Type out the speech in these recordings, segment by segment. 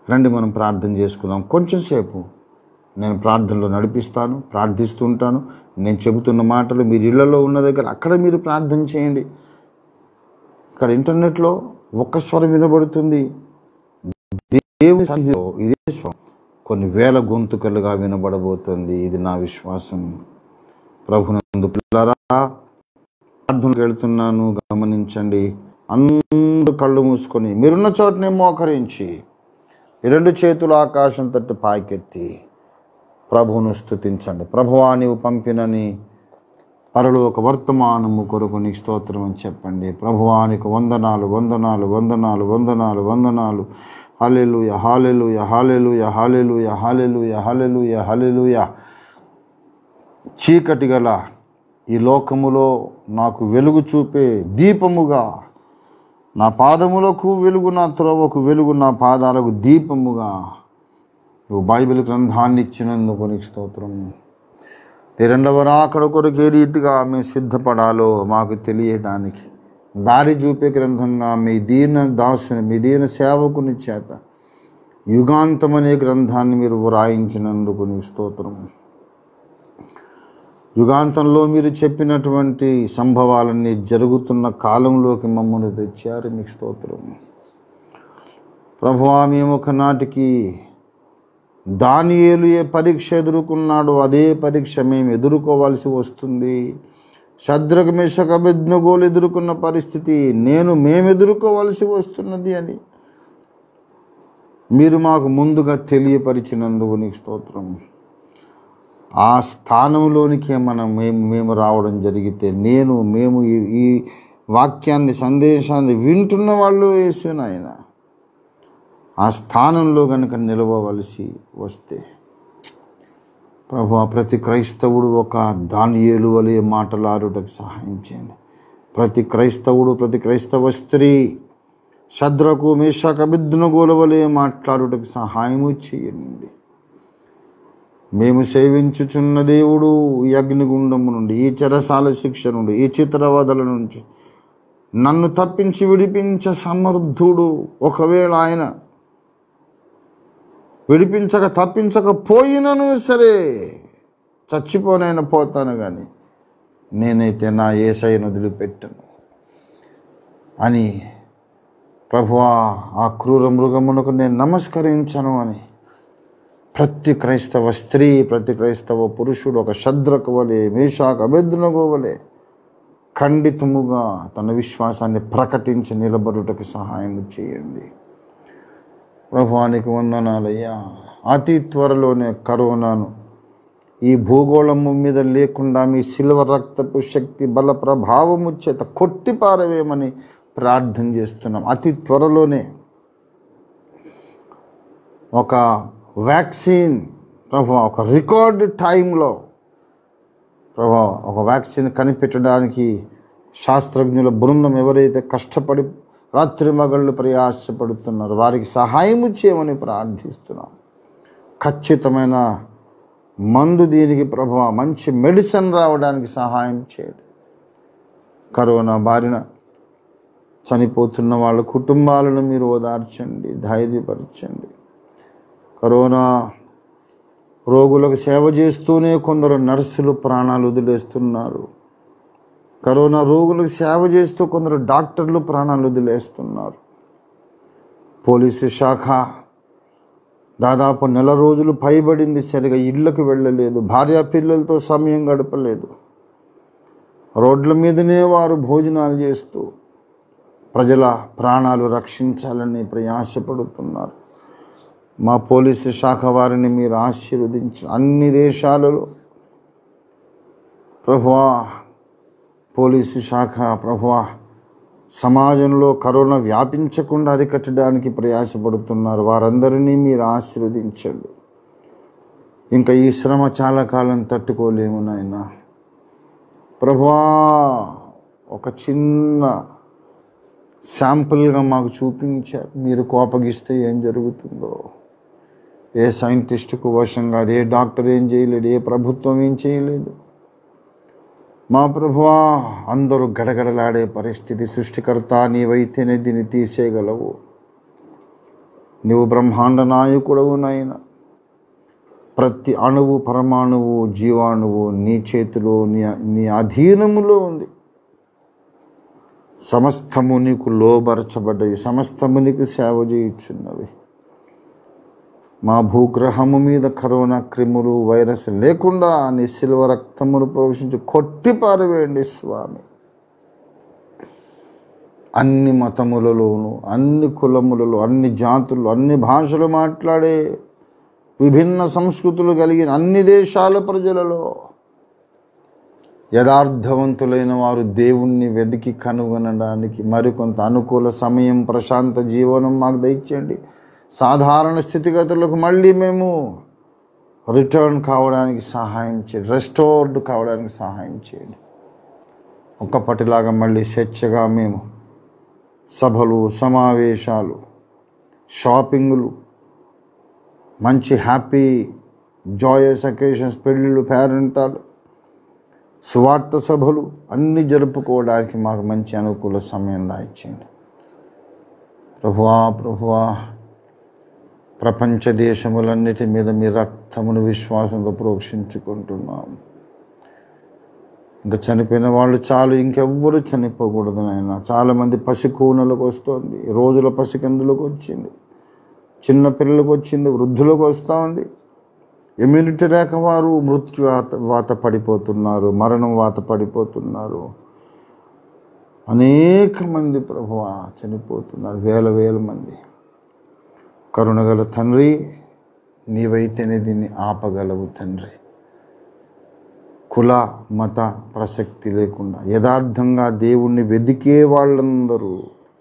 రండి మనం ప్రార్థన చేసుకుందాం కొంచెం సేపు నేను ప్రార్థనలో నడిపిస్తాను ప్రార్థిస్తూ ఉంటాను నేను చెబుతున్న మాటలు మీరు ఇళ్లలో ఉన్న దగ్గర అక్కడ మీరు ప్రార్థన చేయండి ఇక్కడ ఇంటర్నెట్లో ఒక్క స్వరం వినబడుతుంది దేవుని సన్నిధిలో ఇదే స్వరం కొన్ని వేల గొంతుకలుగా వినబడబోతుంది ఇది నా విశ్వాసం ప్రభునందు పిల్లరా ప్రార్థనకు వెళ్తున్నాను గమనించండి అందరూ కళ్ళు మూసుకొని మీరున్న చోటనే మోకరించి ఈ రెండు చేతులు ఆకాశం తట్టు పాకెత్తి ప్రభువును స్తుతించండి ప్రభువా నీవు పంపినని పరలోక వర్తమానము కొరకు నీకు స్తోత్రం అని చెప్పండి ప్రభువానికి వందనాలు వందనాలు వందనాలు వందనాలు వందనాలు hallelujah hallelujah hallelujah hallelujah hallelujah hallelujah hallelujah చీకటి గల ఈ లోకములో నాకు వెలుగు చూపే దీపముగా నా పాదములకు వెలుగు నా త్రోవకు వెలుగు నా పాదాలకు దీపముగా నువ్వు బైబిల్ గ్రంథాన్ని ఇచ్చినందుకు నీకు స్తోత్రం నీ రెండవ రాకడ కొరకు ఏ రీతిగా మేము సిద్ధపడాలో మాకు తెలియడానికి దారి చూపే గ్రంథంగా మీ దీన దాసుని మీ దీన సేవకుని చేత యుగాంతం అనే గ్రంథాన్ని మీరు వ్రాయించినందుకు నీ స్తోత్రం యుగాంతంలో మీరు చెప్పినటువంటి సంభవాలన్నీ జరుగుతున్న కాలంలోకి మమ్మల్ని తెచ్చారు మీకు స్తోత్రం ప్రభువా మేము ఒకనాటికి దానియేలు ఏ పరీక్ష ఎదుర్కొన్నాడో అదే పరీక్ష మేము ఎదుర్కోవాల్సి వస్తుంది శద్రక మిషక బెద్నగోలు ఎదుర్కొన్న పరిస్థితి నేను మేము ఎదుర్కోవాల్సి వస్తున్నది అని మీరు మాకు ముందుగా తెలియపరిచినందుకు నీకు స్తోత్రం ఆ స్థానంలోనికి మనం మేము మేము రావడం జరిగితే నేను మేము ఈ ఈ వాక్యాన్ని సందేశాన్ని వింటున్న వాళ్ళు వేసిన ఆయన ఆ స్థానంలో కనుక నిలవవలసి వస్తే ప్రభు ప్రతి క్రైస్తవుడు ఒక దానియేలు వలె మాటలాడుటకు సహాయం చేయండి ప్రతి క్రైస్తవుడు ప్రతి క్రైస్తవ స్త్రీ శద్రకు మేషక బిద్దునగోల వలె మాట్లాడుటకు సహాయము చేయండి మేము సేవించుచున్న దేవుడు ఈ అగ్నిగుండము నుండి ఈ చెరసాల శిక్ష నుండి ఈ చిత్రవదల నుంచి నన్ను తప్పించి విడిపించ సమర్థుడు ఒకవేళ ఆయన విడిపించక తప్పించకపోయినను సరే చచ్చిపోనైనా పోతాను కానీ నేనైతే నా ఏసైను వదిలిపెట్టను అని ప్రభువా ఆ క్రూర మృగమునకు నేను నమస్కరించను అని ప్రతి క్రైస్తవ స్త్రీ ప్రతి క్రైస్తవ పురుషుడు ఒక శద్రకు వలె మేషాక అభ్యర్థునకు వలె ఖండితముగా తన విశ్వాసాన్ని ప్రకటించి నిలబడుటకు సహాయం చేయండి ప్రభువానికి వందనాలయ్యా అతి త్వరలోనే కరోనాను ఈ భూగోళము మీద లేకుండా మీ శిల్వ రక్తపు శక్తి బల ప్రభావము చేత కొట్టిపారవేమని ప్రార్థన చేస్తున్నాం అతి త్వరలోనే ఒక వ్యాక్సిన్ ప్రభు ఒక రికార్డ్ టైంలో ప్రభు ఒక వ్యాక్సిన్ కనిపెట్టడానికి శాస్త్రజ్ఞుల బృందం ఎవరైతే కష్టపడి రాత్రి మగళ్ళు ప్రయాసపడుతున్నారు వారికి సహాయం చేయమని ప్రార్థిస్తున్నాం ఖచ్చితమైన మందు దీనికి ప్రభు మంచి మెడిసిన్ రావడానికి సహాయం చేయండి కరోనా బారిన చనిపోతున్న వాళ్ళ కుటుంబాలను మీరు ఓదార్చండి ధైర్యపరచండి కరోనా రోగులకు సేవ చేస్తూనే కొందరు నర్సులు ప్రాణాలు వదిలేస్తున్నారు కరోనా రోగులకు సేవ చేస్తూ కొందరు డాక్టర్లు ప్రాణాలు వదిలేస్తున్నారు పోలీసు శాఖ దాదాపు నెల రోజులు పైబడింది సరిగా ఇళ్ళకు వెళ్ళలేదు భార్యా పిల్లలతో సమయం గడపలేదు రోడ్ల మీదనే వారు భోజనాలు చేస్తూ ప్రజల ప్రాణాలు రక్షించాలని ప్రయాసపడుతున్నారు మా పోలీసు శాఖ వారిని మీరు ఆశీర్వదించి అన్ని దేశాలలో ప్రభువా పోలీసు శాఖ ప్రభువా సమాజంలో కరోనా వ్యాపించకుండా అరికట్టడానికి ప్రయాసపడుతున్నారు వారందరినీ మీరు ఆశీర్వదించండి ఇంకా ఈ శ్రమ చాలా కాలం తట్టుకోలేము నాయన ప్రభువా ఒక చిన్న శాంపుల్గా మాకు చూపించారు మీరు కోపగిస్తే ఏం జరుగుతుందో ఏ సైంటిస్టుకు వశం కాదు ఏ డాక్టర్ ఏం చేయలేడు ఏ ప్రభుత్వం ఏం చేయలేదు మా ప్రభువా అందరూ గడగడలాడే పరిస్థితి సృష్టికర్త నీవైతేనే దీన్ని తీసేయగలవు నీవు బ్రహ్మాండ నాయకుడవు నాయన ప్రతి అణువు పరమాణువు జీవాణువు నీ చేతిలో నీ నీ అధీనములో ఉంది సమస్తము నీకు లోబరచబడ్డవి సమస్తము నీకు సేవ చేయుచున్నవి మా భూగ్రహము మీద కరోనా క్రిములు వైరస్ లేకుండా నీ శిల్వ రక్తమును ప్రవేశించి కొట్టి పారవేయండి స్వామి అన్ని మతములలోను అన్ని కులములలో అన్ని జాతులు అన్ని భాషలు మాట్లాడే విభిన్న సంస్కృతులు కలిగిన అన్ని దేశాల ప్రజలలో యథార్థవంతులైన వారు దేవుణ్ణి వెతికి కనుగొనడానికి మరికొంత అనుకూల సమయం ప్రశాంత జీవనం మాకు దయచేయండి సాధారణ స్థితిగతులకు మళ్ళీ మేము రిటర్న్ కావడానికి సహాయం చేయండి రెస్టోర్డ్ కావడానికి సహాయం చేయండి ఒక్కప్పటిలాగా మళ్ళీ స్వేచ్ఛగా మేము సభలు సమావేశాలు షాపింగులు మంచి హ్యాపీ జాయస్ అకేషన్స్ పెళ్ళిళ్ళు పేరెంటాలు సువార్త సభలు అన్నీ జరుపుకోవడానికి మాకు మంచి అనుకూల సమయం దాయిచ్చేయండి ప్రభువా ప్రభువా ప్రపంచ దేశములన్నిటి మీద మీ రక్తమును విశ్వాసంతో ప్రోక్షించుకుంటున్నాం ఇంకా చనిపోయిన వాళ్ళు చాలు ఇంకెవ్వరు చనిపోకూడదు నాయన చాలామంది పసికూనలకు వస్తుంది రోజుల పసికందులకు వచ్చింది చిన్న పిల్లలకు వచ్చింది వృద్ధులకు వస్తూ ఉంది ఇమ్యూనిటీ లేక వారు మృత్యు వాత వాత పడిపోతున్నారు మరణం వాత పడిపోతున్నారు అనేక మంది ప్రభువ చనిపోతున్నారు వేల వేల మంది కరుణగల తండ్రి నీవైతేనే దీన్ని ఆపగలవు తండ్రి కుల మత ప్రసక్తి లేకుండా యథార్థంగా దేవుణ్ణి వెదికే వాళ్ళందరూ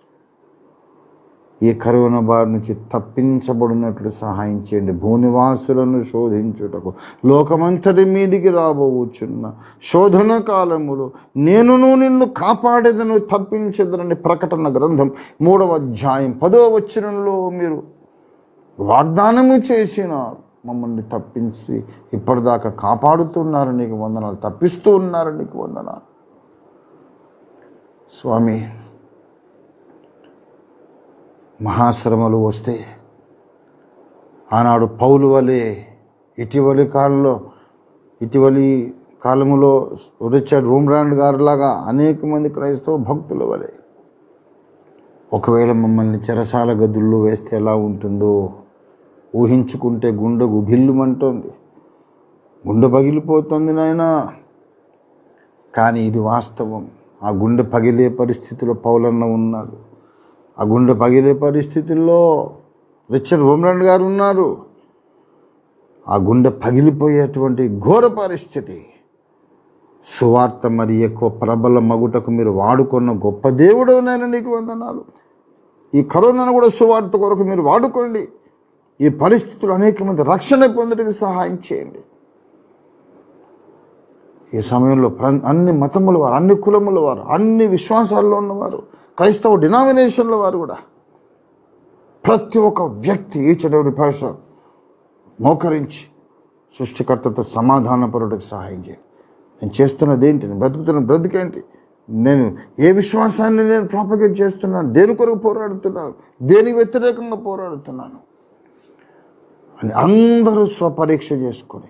ఈ కరోనా బారి నుంచి తప్పించబడినట్లు సహాయం చేయండి భూనివాసులను శోధించుటకు లోకమంతటి మీదికి రాబోచున్న శోధన కాలములో నేనును నిన్ను కాపాడేదను తప్పించదనని ప్రకటన గ్రంథం మూడవ అధ్యాయం పదవ వచనంలో మీరు వాగ్దానము చేసినారు మమ్మల్ని తప్పించి ఇప్పటిదాకా కాపాడుతున్నారు నీకు వందనాలు తప్పిస్తూ ఉన్నారు నీకు వందనాలు స్వామి మహాశ్రమలు వస్తే ఆనాడు పౌలు వలె ఇటీవలి కాలంలో ఇటీవలి కాలములో రిచర్డ్ రూమ్రాండ్ గారిలాగా అనేక మంది క్రైస్తవ భక్తుల వలె ఒకవేళ మమ్మల్ని చెరసాల గదుల్లో వేస్తే ఎలా ఉంటుందో ఊహించుకుంటే గుండె గుభిల్లుమంటోంది గుండె పగిలిపోతుంది నాయన కానీ ఇది వాస్తవం ఆ గుండె పగిలే పరిస్థితిలో పౌలన్న ఉన్నాడు ఆ గుండె పగిలే పరిస్థితుల్లో రిచర్డ్ హోమ్లాండ్ గారు ఉన్నారు ఆ గుండె పగిలిపోయేటువంటి ఘోర పరిస్థితి సువార్త మరి ఎక్కువ ప్రబల మగుటకు మీరు వాడుకున్న గొప్ప దేవుడు నేను నీకు వందనాలు ఈ కరోనాను కూడా సువార్త కొరకు మీరు వాడుకోండి ఈ పరిస్థితులు అనేక మంది రక్షణ పొందడానికి సహాయం చేయండి ఈ సమయంలో ప్ర- అన్ని మతముల వారు అన్ని కులముల వారు అన్ని విశ్వాసాల్లో ఉన్నవారు క్రైస్తవ డినామినేషన్ల వారు కూడా ప్రతి ఒక్క వ్యక్తి ఈచ్ అండ్ ఎవరి పర్సన్ మోకరించి సృష్టికర్తతో సమాధానపరుడికి సహాయం చేయండి నేను చేస్తున్నది ఏంటి నేను బ్రతుకుతున్న బ్రతికేంటి నేను ఏ విశ్వాసాన్ని నేను ప్రాపగేట్ చేస్తున్నాను దేని కొరకు పోరాడుతున్నాను దేనికి వ్యతిరేకంగా పోరాడుతున్నాను అని అందరూ స్వపరీక్ష చేసుకొని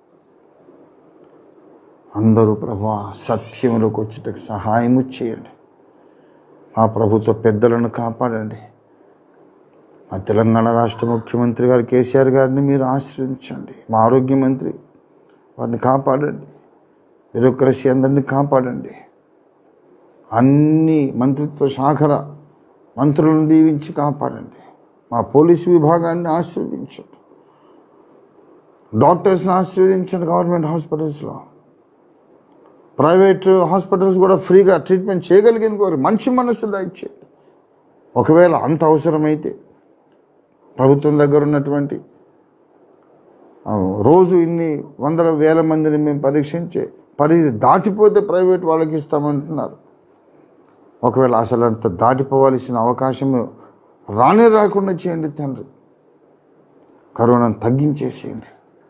అందరూ ప్రభా సత్యములోకి వచ్చేటకు సహాయము చేయండి మా ప్రభుత్వ పెద్దలను కాపాడండి మా తెలంగాణ రాష్ట్ర ముఖ్యమంత్రి గారు కేసీఆర్ గారిని మీరు ఆశ్రయించండి మా ఆరోగ్య మంత్రి వారిని కాపాడండి బ్యూరోక్రసీ అందరినీ కాపాడండి అన్ని మంత్రిత్వ శాఖల మంత్రులను దీవించి కాపాడండి మా పోలీసు విభాగాన్ని ఆశీర్వదించండి డాక్టర్స్ని ఆశీర్వదించండి గవర్నమెంట్ హాస్పిటల్స్లో ప్రైవేట్ హాస్పిటల్స్ కూడా ఫ్రీగా ట్రీట్మెంట్ చేయగలిగేందుకు వారు మంచి మనసు దయచేయండి ఒకవేళ అంత అవసరమైతే ప్రభుత్వం దగ్గర ఉన్నటువంటి ఆ, రోజు ఇన్ని వందల వేల మందిని మేము పరీక్షించే పరిధి దాటిపోతే ప్రైవేట్ వాళ్ళకి ఇస్తామంటున్నారు ఒకవేళ అసలు అంత దాటిపోవాల్సిన అవకాశం రానే రాకుండా చేయండి తండ్రి కరోనాను తగ్గించేసేయండి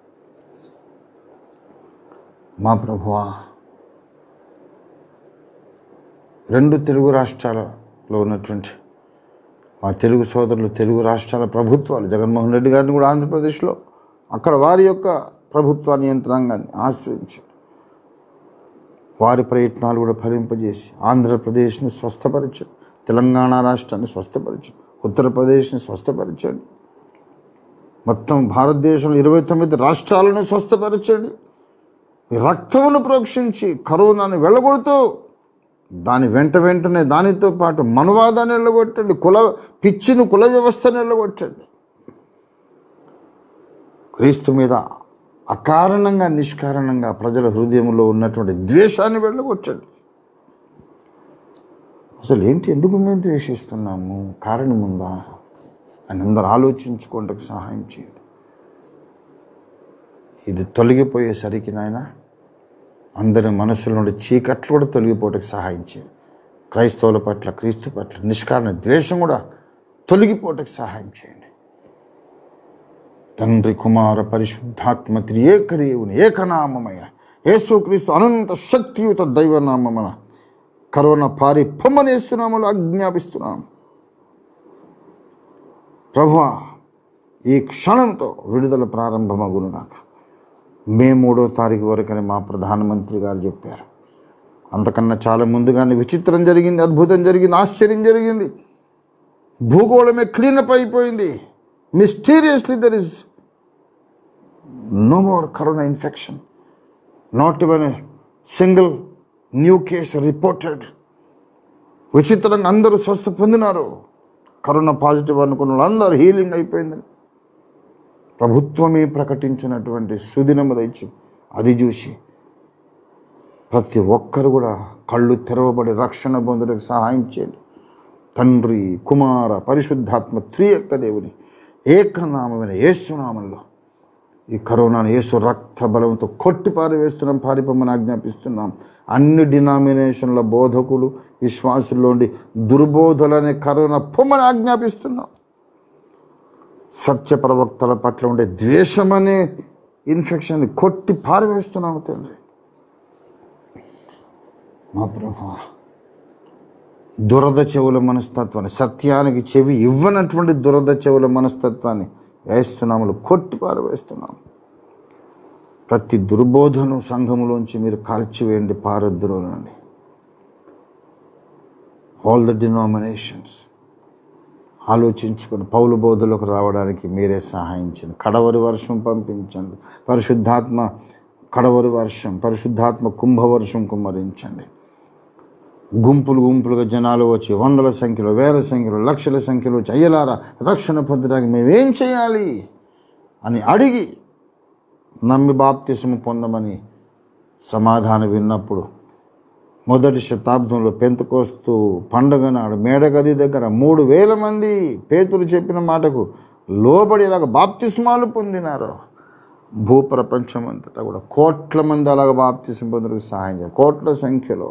మా ప్రభువా రెండు తెలుగు రాష్ట్రాలలో ఉన్నటువంటి మా తెలుగు సోదరులు తెలుగు రాష్ట్రాల ప్రభుత్వాలు జగన్మోహన్ రెడ్డి గారిని కూడా ఆంధ్రప్రదేశ్లో అక్కడ వారి యొక్క ప్రభుత్వ యంత్రాంగాన్ని ఆశ్రయించారు వారి ప్రయత్నాలు కూడా ఫలింపజేసి ఆంధ్రప్రదేశ్ని స్వస్థపరచండి తెలంగాణ రాష్ట్రాన్ని స్వస్థపరచండి ఉత్తరప్రదేశ్ని స్వస్థపరచండి మొత్తం భారతదేశంలో ఇరవై తొమ్మిది రాష్ట్రాలను స్వస్థపరచండి మీ రక్తమును ప్రోక్షించి కరోనాను వెళ్ళగొడుతూ దాని వెంట వెంటనే దానితో పాటు మనువాదాన్ని వెళ్ళగొట్టండి కుల పిచ్చిని కుల వ్యవస్థను వెళ్ళగొట్టండి క్రీస్తు మీద అకారణంగా నిష్కారణంగా ప్రజల హృదయంలో ఉన్నటువంటి ద్వేషాన్ని వెళ్ళగొట్టండి అసలు ఏంటి ఎందుకు మేము ద్వేషిస్తున్నాము కారణం ఉందా అని అందరు ఆలోచించుకోవడానికి సహాయం చేయండి ఇది తొలగిపోయేసరికి నాయన అందరి మనసుల నుండి చీకట్లు కూడా తొలగిపోవడానికి సహాయం చేయండి క్రైస్తవుల పట్ల క్రీస్తు పట్ల నిష్కారణ ద్వేషం కూడా తొలగిపోవడానికి సహాయం చేయండి తండ్రి కుమార పరిశుద్ధాత్మ త్రి ఏకదేవుని ఏకనామమయ యేసుక్రీస్తు అనంత శక్తియుత దైవనామమున కరోనా పారి పొమ్మనేస్తున్నాములు ఆజ్ఞాపిస్తున్నాం ప్రభువా ఈ క్షణంతో విడుదల ప్రారంభమగునుగాక మే మూడో తారీఖు వరకని మా ప్రధానమంత్రి గారు చెప్పారు అంతకన్నా చాలా ముందుగానే విచిత్రం జరిగింది అద్భుతం జరిగింది ఆశ్చర్యం జరిగింది భూగోళమే క్లీనప్ అయిపోయింది mysteriously there is no more corona infection not even a single new case reported విచిత్రంగా అందరూ స్వస్థ పొందినారు కరోనా పాజిటివ్ అనుకున్న వాళ్ళు అందరూ హీలింగ్ అయిపోయిందని ప్రభుత్వమే ప్రకటించినటువంటి సుదినము దయచి అది చూసి ప్రతి ఒక్కరు కూడా కళ్ళు తెరవబడి రక్షణ పొందడానికి సహాయం చేయండి తండ్రి కుమార పరిశుద్ధాత్మ త్రియక్క దేవుని ఏకనామమైన యేసునామంలో ఈ కరోనాను యేసు రక్త బలంతో కొట్టి పారివేస్తున్నాం పారిపోమని ఆజ్ఞాపిస్తున్నాం అన్ని డినామినేషన్ల బోధకులు విశ్వాసుల్లోండి దుర్బోధలనే కరోనా పొమ్మని ఆజ్ఞాపిస్తున్నాం సత్య ప్రవక్తల పట్ల ఉండే ద్వేషమనే ఇన్ఫెక్షన్ని కొట్టి పారవేస్తున్నాము తండ్రి మా ప్రభా దురద చెవుల మనస్తత్వాన్ని సత్యానికి చెవి ఇవ్వనటువంటి దురద చెవుల మనస్తత్వాన్ని వేస్తున్నాములు కొట్టి పారవేస్తున్నాం ప్రతి దుర్బోధను సంఘములోంచి మీరు కాల్చివేయండి పారద్రోనండి ఆల్ ద డినామినేషన్స్ ఆలోచించుకొని పౌలు బోధలోకి రావడానికి మీరే సహాయించండి కడవరి వర్షం పంపించండి పరిశుద్ధాత్మ కడవరి వర్షం పరిశుద్ధాత్మ కుంభవర్షం కుమ్మరించండి గుంపులు గుంపులుగా జనాలు వచ్చి వందల సంఖ్యలో వేల సంఖ్యలో లక్షల సంఖ్యలో వచ్చి అయ్యలారా రక్షణ పొందడానికి మేమేం చేయాలి అని అడిగి నమ్మి బాప్తిసము పొందమని సమాధానం విన్నప్పుడు మొదటి శతాబ్దంలో పెంతకోస్తూ పండుగ నాడు మేడగది దగ్గర మూడు వేల మంది పేతులు చెప్పిన మాటకు లోబడి ఇలాగ బాప్తిస్మాలు పొందినారు భూప్రపంచం అంతటా కూడా కోట్ల మంది అలాగ బాప్తిసం పొందడానికి సహాయం చేయాలి కోట్ల సంఖ్యలో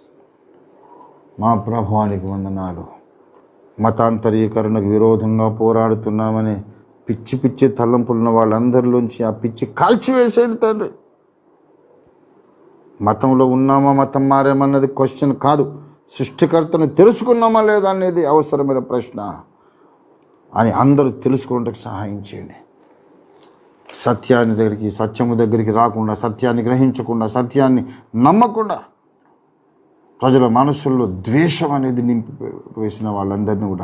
మా ప్రభావానికి వందనాలు మతాంతరీకరణకు విరోధంగా పోరాడుతున్నామని పిచ్చి పిచ్చి తలంపులున్న వాళ్ళందరిలోంచి ఆ పిచ్చి కాల్చివేసేయండి తండ్రి మతంలో ఉన్నామా మతం మారామన్నది క్వశ్చన్ కాదు సృష్టికర్తను తెలుసుకున్నామా లేదా అనేది అవసరమైన ప్రశ్న అని అందరూ తెలుసుకోవడానికి సహాయం చేయండి సత్యాన్ని దగ్గరికి సత్యము దగ్గరికి రాకుండా సత్యాన్ని గ్రహించకుండా సత్యాన్ని నమ్మకుండా ప్రజల మనసుల్లో ద్వేషం అనేది నింపి వేసిన వాళ్ళందరినీ కూడా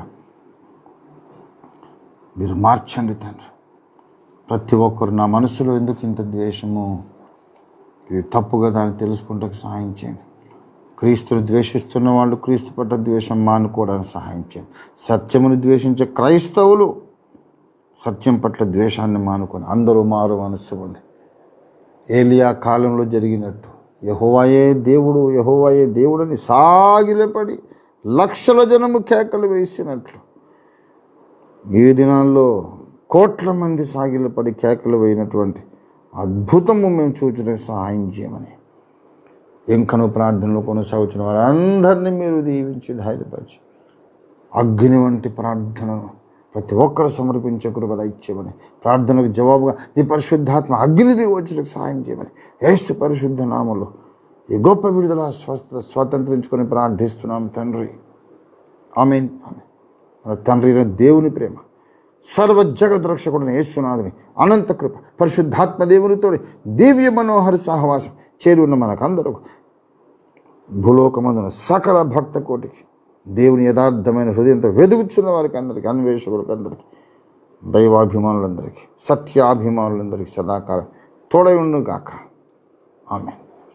మీరు మార్చండి తండ్రి ప్రతి ఒక్కరు నా మనసులో ఎందుకు ఇంత ద్వేషము ఇది తప్పు కదా అని తెలుసుకుంటే సహాయం చేయండి క్రీస్తుని ద్వేషిస్తున్న వాళ్ళు క్రీస్తు పట్ల ద్వేషం మానుకోవడానికి సహాయం చేయండి సత్యమును ద్వేషించే క్రైస్తవులు సత్యం పట్ల ద్వేషాన్ని మానుకొని అందరూ మారు మనస్సు ఉంది ఏలియా కాలంలో జరిగినట్టు యహోవాయే దేవుడు యహోవాయే దేవుడని సాగిలపడి లక్షల జనము కేకలు వేసినట్లు ఈ దినాల్లో కోట్ల మంది సాగిలపడి కేకలు వేయినటువంటి అద్భుతము మేము చూచడానికి సహాయం చేయమని ఇంకను ప్రార్థనలో కొనసాగుతున్న వారందరినీ మీరు దీవించి ధైర్యపరిచి అగ్ని వంటి ప్రార్థనను ప్రతి ఒక్కరు సమర్పించే కృప ఇచ్చేయమని ప్రార్థనకు జవాబుగా నీ పరిశుద్ధాత్మ అగ్నిది వచ్చడానికి సహాయం చేయమని ఏసు పరిశుద్ధ నామలు ఈ గొప్ప విడుదల స్వస్థ స్వతంత్రించుకొని ప్రార్థిస్తున్నాం తండ్రి ఆమెన్ ఆమె మన తండ్రి అయిన దేవుని ప్రేమ సర్వ జగత్ రక్షకుడిని యేసునాథుని అనంత కృప పరిశుద్ధాత్మ దేవునితో దివ్య మనోహర సహవాసం చేరి ఉన్న మనకందరూ భూలోకమందున సకల భక్త కోటికి దేవుని యథార్థమైన హృదయంతో వెదుగుచున్న వారికి అందరికీ అన్వేషకులకు అందరికీ దైవాభిమానులందరికీ సత్యాభిమానులందరికీ సదాకాలం తోడై ఉండు గాక ఆమె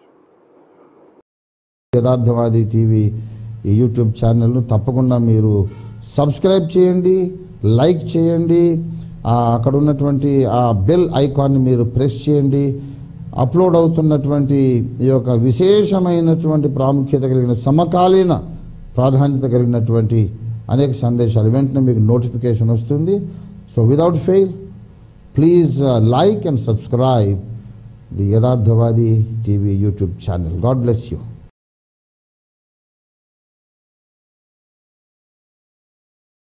యథార్థవాది టీవీ ఈ యూట్యూబ్ ఛానల్ను తప్పకుండా మీరు సబ్స్క్రైబ్ చేయండి లైక్ చేయండి ఆ అక్కడ ఉన్నటువంటి ఆ బెల్ ఐకాన్ని మీరు ప్రెస్ చేయండి అప్లోడ్ అవుతున్నటువంటి ఈ యొక్క విశేషమైనటువంటి ప్రాముఖ్యత కలిగిన సమకాలీన ప్రాధాన్యత కలిగినటువంటి అనేక సందేశాలు వెంటనే మీకు నోటిఫికేషన్ వస్తుంది so without fail please like and subscribe the Yatharthavadi TV YouTube channel God bless you